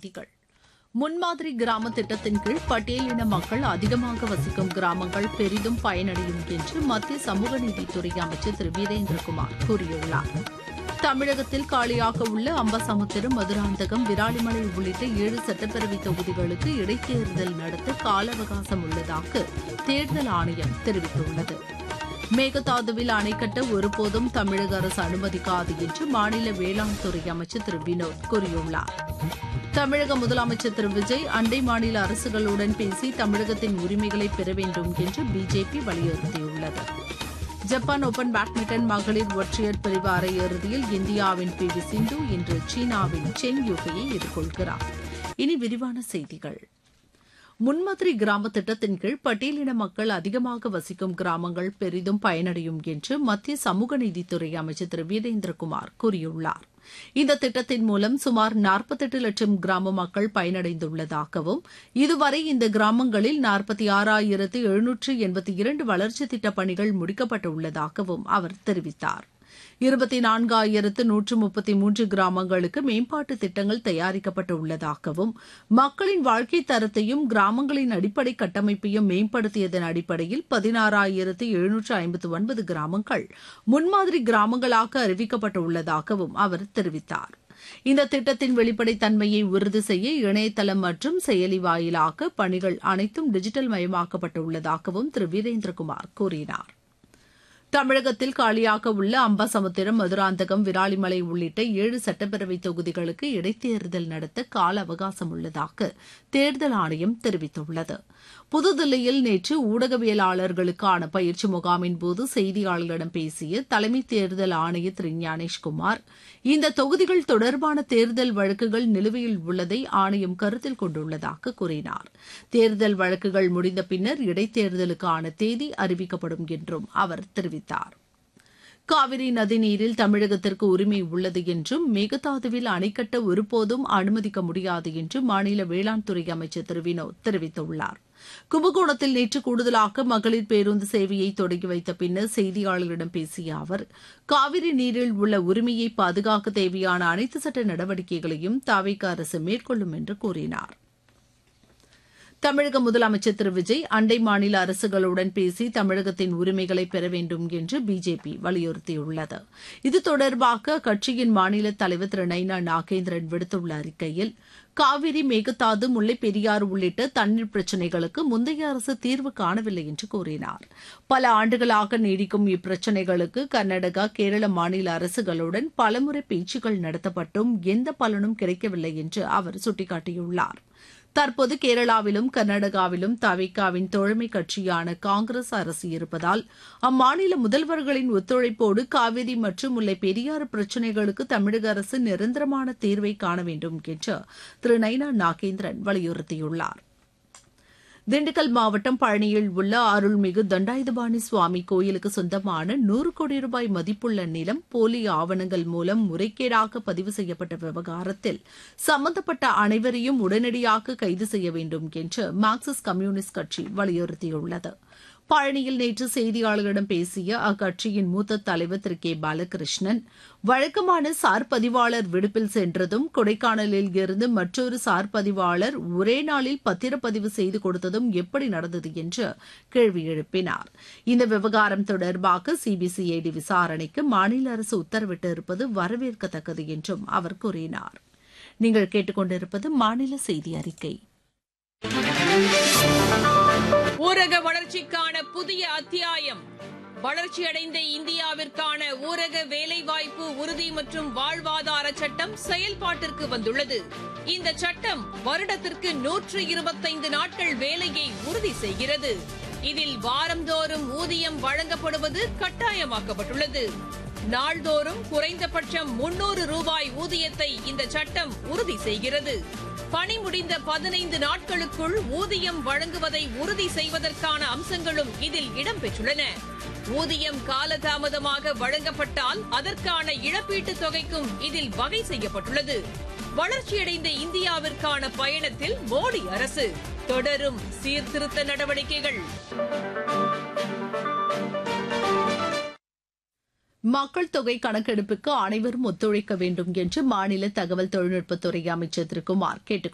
செய்திகள் முன்மாதிரி கிராம திட்டத்தின் கீழ் பட்டியலின மக்கள் அதிகமாக வசிக்கும் கிராமங்கள் பெரிதும் பயனடையும் என்று மத்திய சமூக நீதித்துறை அமைச்சர் திரு வீரேந்திரகுமார் கூறியுள்ளார் தமிழகத்தில் காலியாக உள்ள அம்பசமுத்திரம் மதுராந்தகம் விராலிமலை உள்ளிட்ட ஏழு சட்டப்பேரவை தொகுதிகளுக்கு இடைத்தேர்தல் நடத்த கால அவகாசம் உள்ளதாக தேர்தல் ஆணையம் தெரிவித்துள்ளது மேகதாதுவில் அணை கட்ட ஒருபோதும் தமிழக அரசு அனுமதிக்காது என்று மாநில வேளாண் துறை அமைச்சர் திரு வினோத் கூறியுள்ளார் தமிழக முதலமைச்சர் திரு விஜய் அண்டை மாநில அரசுகளுடன் பேசி தமிழகத்தின் உரிமைகளை பெற வேண்டும் என்று பிஜேபி வலியுறுத்தியுள்ளது ஜப்பான் ஓபன் பேட்மிண்டன் மகளிர் ஒற்றையர் பிரிவு அரையிறுதியில் இந்தியாவின் பி வி சிந்து இன்று சீனாவின் சென் யூகையை எதிர்கொள்கிறார் இனி விரிவான செய்திகள் முன்மாதிரி கிராம திட்டத்தின் கீழ் பட்டியலின மக்கள் அதிகமாக வசிக்கும் கிராமங்கள் பெரிதும் பயனடையும் என்று மத்திய சமூக நீதித்துறை அமைச்சர் திரு வீரேந்திரகுமார் கூறியுள்ளார் இந்த திட்டத்தின் மூலம் சுமார் நாற்பத்தெட்டு லட்சம் கிராம மக்கள் பயனடைந்துள்ளதாகவும் இதுவரை இந்த கிராமங்களில் நாற்பத்தி ஆறாயிரத்து எழுநூற்று எண்பத்தி இரண்டு வளர்ச்சித் திட்டப் பணிகள் முடிக்கப்பட்டுள்ளதாகவும் அவர் தெரிவித்தார் இருபத்தி நான்காயிரத்து நூற்று முப்பத்தி மூன்று கிராமங்களுக்கு மேம்பாட்டு திட்டங்கள் தயாரிக்கப்பட்டு உள்ளதாகவும் மக்களின் வாழ்க்கை தரத்தையும் கிராமங்களின் அடிப்படை கட்டமைப்பையும் மேம்படுத்தியதன் அடிப்படையில் பதினாறாயிரத்து எழுநூற்று ஐம்பத்து ஒன்பது கிராமங்கள் முன்மாதிரி கிராமங்களாக அறிவிக்கப்பட்டுள்ளதாகவும் அவர் தெரிவித்தார் இந்த திட்டத்தின் வெளிப்படைத்தன்மையை உறுதி செய்ய இணையதளம் மற்றும் செயலி வாயிலாக பணிகள் அனைத்தும் டிஜிட்டல் மயமாக்கப்பட்டுள்ளதாகவும் திரு வீரேந்திரகுமார் கூறினார் தமிழகத்தில் காலியாக உள்ள அம்பாசமுத்திரம் மதுராந்தகம் விராலிமலை உள்ளிட்ட ஏழு சட்டப்பேரவை தொகுதிகளுக்கு இடைத்தேர்தல் நடத்த கால அவகாசம் உள்ளதாக தேர்தல் ஆணையம் தெரிவித்துள்ளது புதுதில்லியில் நேற்று ஊடகவியலாளர்களுக்கான பயிற்சி முகாமின் போது செய்தியாளர்களிடம் பேசிய தலைமை தேர்தல் ஆணையர் திரு ஞானேஷ்குமார் இந்த தொகுதிகள் தொடர்பான தேர்தல் வழக்குகள் நிலுவையில் உள்ளதை ஆணையம் கருத்தில் கொண்டுள்ளதாக கூறினார் தேர்தல் வழக்குகள் முடிந்த பின்னர் இடைத்தேர்தலுக்கான தேதி அறிவிக்கப்படும் என்றும் அவர் தெரிவித்தார் காவிரி நதிநீரில் தமிழகத்திற்கு உரிமை உள்ளது என்றும் மேகதாதுவில் அணை கட்ட ஒருபோதும் அனுமதிக்க முடியாது என்றும் மாநில வேளாண் துறை அமைச்சர் திரு வினோத் தெரிவித்துள்ளார் கும்பகோணத்தில் நேற்று கூடுதலாக மகளிர் பேருந்து சேவையை தொடங்கி வைத்த பின்னர் செய்தியாளர்களிடம் பேசிய அவர் காவிரி நீரில் உள்ள உரிமையை பாதுகாக்க தேவையான அனைத்து சட்ட நடவடிக்கைகளையும் தாவிக அரசு மேற்கொள்ளும் என்று கூறினார் தமிழக முதலமைச்சர் திரு விஜய் அண்டை மாநில அரசுகளுடன் பேசி தமிழகத்தின் உரிமைகளை பெற வேண்டும் என்று பிஜேபி வலியுறுத்தியுள்ளது இது தொடர்பாக அக்கட்சியின் மாநில தலைவர் திரு நைனா நாகேந்திரன் விடுத்துள்ள அறிக்கையில் காவிரி மேகதாது முல்லை பெரியாறு உள்ளிட்ட தண்ணீர் பிரச்சினைகளுக்கு முந்தைய அரசு தீர்வு காணவில்லை என்று கூறினார் பல ஆண்டுகளாக நீடிக்கும் இப்பிரச்சினைகளுக்கு கர்நாடகா கேரள மாநில அரசுகளுடன் பலமுறை பேச்சுக்கள் நடத்தப்பட்டும் எந்த பலனும் கிடைக்கவில்லை என்று அவர் சுட்டிக்காட்டியுள்ளார் தற்போது கேரளாவிலும் கர்நாடகாவிலும் தவிகாவின் தோழமை கட்சியான காங்கிரஸ் அரசு இருப்பதால் அம்மாநில முதல்வர்களின் ஒத்துழைப்போடு காவிரி மற்றும் முல்லை பெரியாறு பிரச்சினைகளுக்கு தமிழக அரசு நிரந்தரமான தீர்வை காண வேண்டும் என்று திரு நைனா நாகேந்திரன் வலியுறுத்தியுள்ளார் திண்டுக்கல் மாவட்டம் பழனியில் உள்ள அருள்மிகு தண்டாயுதபாணி சுவாமி கோயிலுக்கு சொந்தமான நூறு கோடி ரூபாய் மதிப்புள்ள நிலம் போலி ஆவணங்கள் மூலம் முறைகேடாக பதிவு செய்யப்பட்ட விவகாரத்தில் சம்பந்தப்பட்ட அனைவரையும் உடனடியாக கைது செய்ய வேண்டும் என்று மார்க்சிஸ்ட் கம்யூனிஸ்ட் கட்சி வலியுறுத்தியுள்ளது பழனியில் நேற்று செய்தியாளர்களிடம் பேசிய அக்கட்சியின் மூத்த தலைவர் திரு கே பாலகிருஷ்ணன் வழக்கமான சார் பதிவாளர் விடுப்பில் சென்றதும் கொடைக்கானலில் இருந்து மற்றொரு சார் பதிவாளர் ஒரே நாளில் பத்திரப்பதிவு செய்து கொடுத்ததும் எப்படி நடந்தது என்று கேள்வி எழுப்பினார் இந்த விவகாரம் தொடர்பாக சிபிசிஐடி விசாரணைக்கு மாநில அரசு உத்தரவிட்டு இருப்பது வரவேற்கத்தக்கது என்றும் அவர் கூறினார் நீங்கள் கேட்டுக்கொண்டிருப்பது மாநில செய்தி அறிக்கை ஊரக வளர்ச்சிக்கான புதிய அத்தியாயம் வளர்ச்சியடைந்த இந்தியாவிற்கான ஊரக வேலைவாய்ப்பு உறுதி மற்றும் வாழ்வாதார சட்டம் செயல்பாட்டிற்கு வந்துள்ளது இந்த சட்டம் வருடத்திற்கு நூற்று இருபத்தைந்து நாட்கள் வேலையை உறுதி செய்கிறது இதில் வாரந்தோறும் ஊதியம் வழங்கப்படுவது கட்டாயமாக்கப்பட்டுள்ளது நாள்தோறும் குறைந்தபட்சம் முன்னூறு ரூபாய் ஊதியத்தை இந்த சட்டம் உறுதி செய்கிறது பணி முடிந்த பதினைந்து நாட்களுக்குள் ஊதியம் வழங்குவதை உறுதி செய்வதற்கான அம்சங்களும் இதில் இடம்பெற்றுள்ளன ஊதியம் காலதாமதமாக வழங்கப்பட்டால் அதற்கான இழப்பீட்டுத் தொகைக்கும் இதில் வகை செய்யப்பட்டுள்ளது வளர்ச்சியடைந்த இந்தியாவிற்கான பயணத்தில் மோடி அரசு தொடரும் சீர்திருத்த நடவடிக்கைகள் மக்கள் தொகை கணக்கெடுப்புக்கு அனைவரும் ஒத்துழைக்க வேண்டும் என்று மாநில தகவல் தொழில்நுட்பத்துறை அமைச்சர் திரு குமார் கேட்டுக்